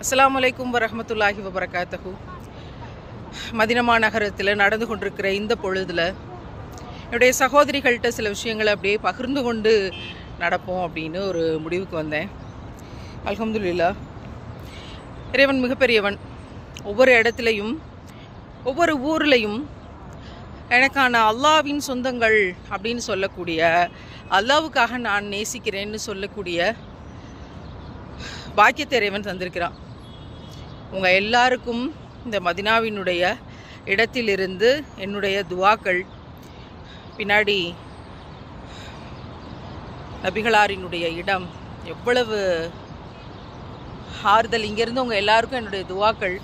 அஸ்ஸலாமு அலைக்கும் வரஹ்மத்துல்லாஹி வபரகாத்தஹு மதினமா நகரத்தில் நடந்து கொண்டிருக்கிற இந்த பொழுதில் என்னுடைய சகோதரிகள்கிட்ட சில விஷயங்களை அப்படியே பகிர்ந்து கொண்டு நடப்போம் அப்படின்னு ஒரு முடிவுக்கு வந்தேன் அல்ஹம்துலில்லா இறைவன் மிகப்பெரியவன் ஒவ்வொரு இடத்துலையும் ஒவ்வொரு ஊர்லேயும் எனக்கான அல்லாவின் சொந்தங்கள் அப்படின்னு சொல்லக்கூடிய அல்லாவுக்காக நான் நேசிக்கிறேன்னு சொல்லக்கூடிய பாக்கியத்தை இறைவன் தந்திருக்கிறான் உங்கள் எல்லாருக்கும் இந்த மதினாவினுடைய இடத்திலிருந்து என்னுடைய துவாக்கள் பின்னாடி நபிகளாரினுடைய இடம் எவ்வளவு ஆறுதல் இங்கேருந்து உங்கள் எல்லாருக்கும் என்னுடைய துவாக்கள்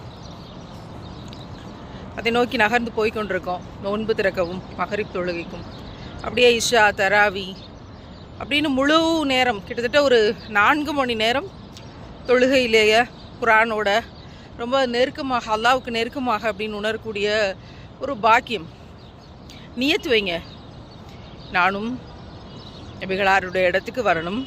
அதை நோக்கி நகர்ந்து போய் கொண்டிருக்கோம் நோன்பு திறக்கவும் மகரிப் தொழுகைக்கும் அப்படியே இஷா தராவி அப்படின்னு முழு நேரம் கிட்டத்தட்ட ஒரு நான்கு மணி நேரம் தொழுகையிலேயே குரானோட ரொம்ப நெருக்கமாக அல்லாவுக்கு நெருக்கமாக அப்படின்னு உணரக்கூடிய ஒரு பாக்கியம் நியத்து வைங்க நானும் நபிகளாருடைய இடத்துக்கு வரணும்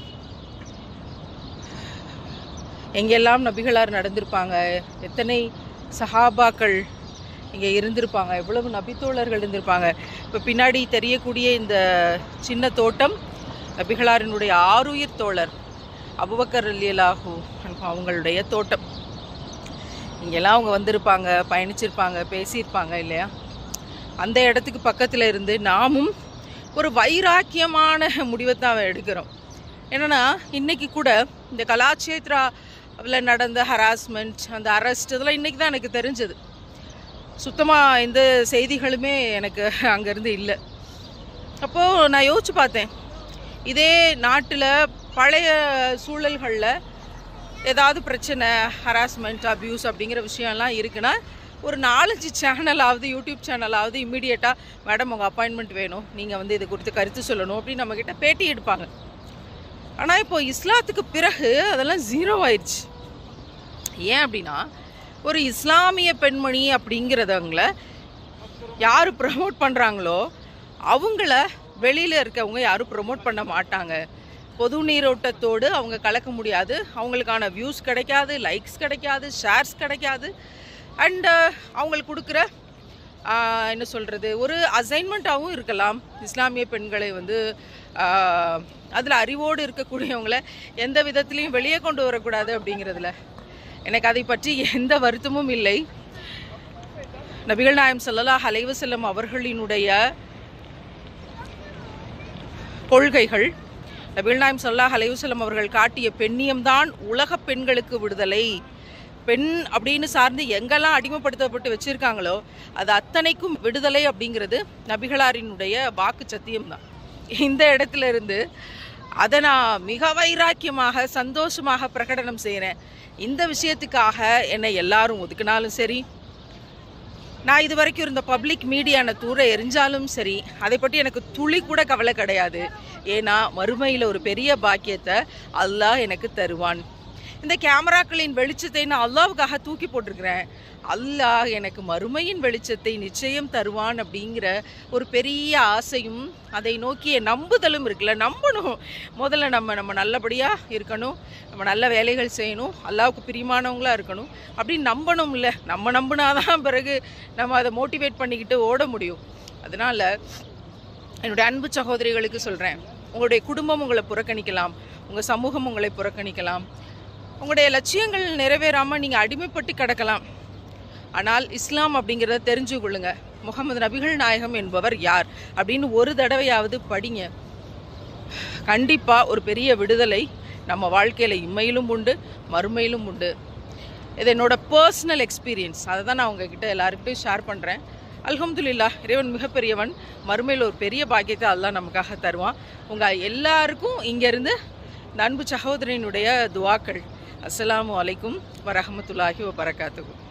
எங்கெல்லாம் நபிகளார் நடந்திருப்பாங்க எத்தனை சஹாபாக்கள் இங்கே இருந்திருப்பாங்க எவ்வளவு நபித்தோழர்கள் இருந்திருப்பாங்க இப்போ பின்னாடி தெரியக்கூடிய இந்த சின்ன தோட்டம் நபிகளாரினுடைய ஆருயிர் தோழர் அபுபக்கர் அலியலாஹூ அவங்களுடைய தோட்டம் இங்கெல்லாம் அவங்க வந்திருப்பாங்க பயணிச்சிருப்பாங்க பேசியிருப்பாங்க இல்லையா அந்த இடத்துக்கு பக்கத்தில் இருந்து நாமும் ஒரு வைராக்கியமான முடிவை தான் எடுக்கிறோம் என்னென்னா இன்றைக்கி கூட இந்த கலாச்சேத்ராவில் நடந்த ஹராஸ்மெண்ட் அந்த அரெஸ்ட் இதெல்லாம் இன்றைக்கி தான் எனக்கு தெரிஞ்சது சுத்தமாக எந்த செய்திகளுமே எனக்கு அங்கேருந்து இல்லை அப்போது நான் யோசிச்சு பார்த்தேன் இதே நாட்டில் பழைய சூழல்களில் ஏதாவது பிரச்சனை ஹராஸ்மெண்ட் அப்யூஸ் அப்படிங்கிற விஷயம்லாம் இருக்குன்னா ஒரு நாலஞ்சு சேனலாவது யூடியூப் சேனலாவது இம்மிடியட்டாக மேடம் உங்கள் அப்பாயின்மெண்ட் வேணும் நீங்கள் வந்து இது குறித்து கருத்து சொல்லணும் அப்படின்னு நம்மக்கிட்ட பேட்டி எடுப்பாங்க ஆனால் இப்போ இஸ்லாத்துக்கு பிறகு அதெல்லாம் ஜீரோ ஆயிடுச்சு ஏன் அப்படின்னா ஒரு இஸ்லாமிய பெண்மணி அப்படிங்கிறதவங்கள யார் ப்ரமோட் பண்ணுறாங்களோ அவங்கள வெளியில் இருக்கவங்க யாரும் ப்ரமோட் பண்ண மாட்டாங்க பொது நீரோட்டத்தோடு அவங்க கலக்க முடியாது அவங்களுக்கான வியூஸ் கிடைக்காது லைக்ஸ் கிடைக்காது ஷேர்ஸ் கிடைக்காது அண்டு அவங்களுக்கு கொடுக்குற என்ன சொல்கிறது ஒரு அசைன்மெண்ட்டாகவும் இருக்கலாம் இஸ்லாமிய பெண்களை வந்து அதில் அறிவோடு இருக்கக்கூடியவங்கள எந்த விதத்துலேயும் வெளியே கொண்டு வரக்கூடாது அப்படிங்கிறதுல எனக்கு அதை பற்றி எந்த வருத்தமும் இல்லை நபிகள் நாயம் சல்லல்லா அலைவசல்லம் அவர்களினுடைய கொள்கைகள் நபிகள் நாயம் சல்லா அலைவசல்லம் அவர்கள் காட்டிய பெண்ணியம்தான் உலக பெண்களுக்கு விடுதலை பெண் அப்படின்னு சார்ந்து எங்கெல்லாம் அடிமைப்படுத்தப்பட்டு வச்சுருக்காங்களோ அது அத்தனைக்கும் விடுதலை அப்படிங்கிறது நபிகளாரினுடைய வாக்கு சத்தியம் தான் இந்த இடத்துல இருந்து அதை நான் மிக வைராக்கியமாக சந்தோஷமாக பிரகடனம் செய்கிறேன் இந்த விஷயத்துக்காக என்னை எல்லாரும் ஒதுக்கினாலும் சரி நான் இது வரைக்கும் இருந்த பப்ளிக் மீடியான தூர எரிஞ்சாலும் சரி அதை பற்றி எனக்கு துளி கூட கவலை கிடையாது ஏன்னா மறுமையில் ஒரு பெரிய பாக்கியத்தை அல்லாஹ் எனக்கு தருவான் இந்த கேமராக்களின் வெளிச்சத்தை நான் அல்லாவுக்காக தூக்கி போட்டிருக்கிறேன் அல்லாஹ் எனக்கு மறுமையின் வெளிச்சத்தை நிச்சயம் தருவான் அப்படிங்கிற ஒரு பெரிய ஆசையும் அதை நோக்கிய நம்புதலும் இருக்குல்ல நம்பணும் முதல்ல நம்ம நம்ம நல்லபடியாக இருக்கணும் நம்ம நல்ல வேலைகள் செய்யணும் அல்லாவுக்கு பிரியமானவங்களாக இருக்கணும் அப்படின்னு நம்பணும் இல்லை நம்ம நம்பினாதான் பிறகு நம்ம அதை மோட்டிவேட் பண்ணிக்கிட்டு ஓட முடியும் அதனால் என்னுடைய அன்பு சகோதரிகளுக்கு சொல்கிறேன் உங்களுடைய குடும்பம் உங்களை புறக்கணிக்கலாம் உங்கள் சமூகம் உங்களை புறக்கணிக்கலாம் உங்களுடைய லட்சியங்கள் நிறைவேறாமல் நீங்கள் அடிமைப்பட்டு கிடக்கலாம் ஆனால் இஸ்லாம் அப்படிங்கிறத தெரிஞ்சு கொள்ளுங்க முகமது நபிகள் நாயகம் என்பவர் யார் அப்படின்னு ஒரு தடவையாவது படிங்க கண்டிப்பாக ஒரு பெரிய விடுதலை நம்ம வாழ்க்கையில் இம்மையிலும் உண்டு மறுமையிலும் உண்டு இது என்னோட பர்சனல் எக்ஸ்பீரியன்ஸ் அதை தான் நான் உங்ககிட்ட எல்லாருக்கிட்டையும் ஷேர் பண்ணுறேன் அல்ஹம்துலில்லா இறைவன் மிகப்பெரியவன் மறுமையில் ஒரு பெரிய பாக்கியத்தை அதெல்லாம் நமக்காக தருவான் உங்கள் எல்லாருக்கும் இங்கேருந்து இந்த அன்பு சகோதரனுடைய துவாக்கள் அஸ்ஸலாமு அலைக்கும் வரஹமத்துல்லாஹி வபரகாத்துக்கும்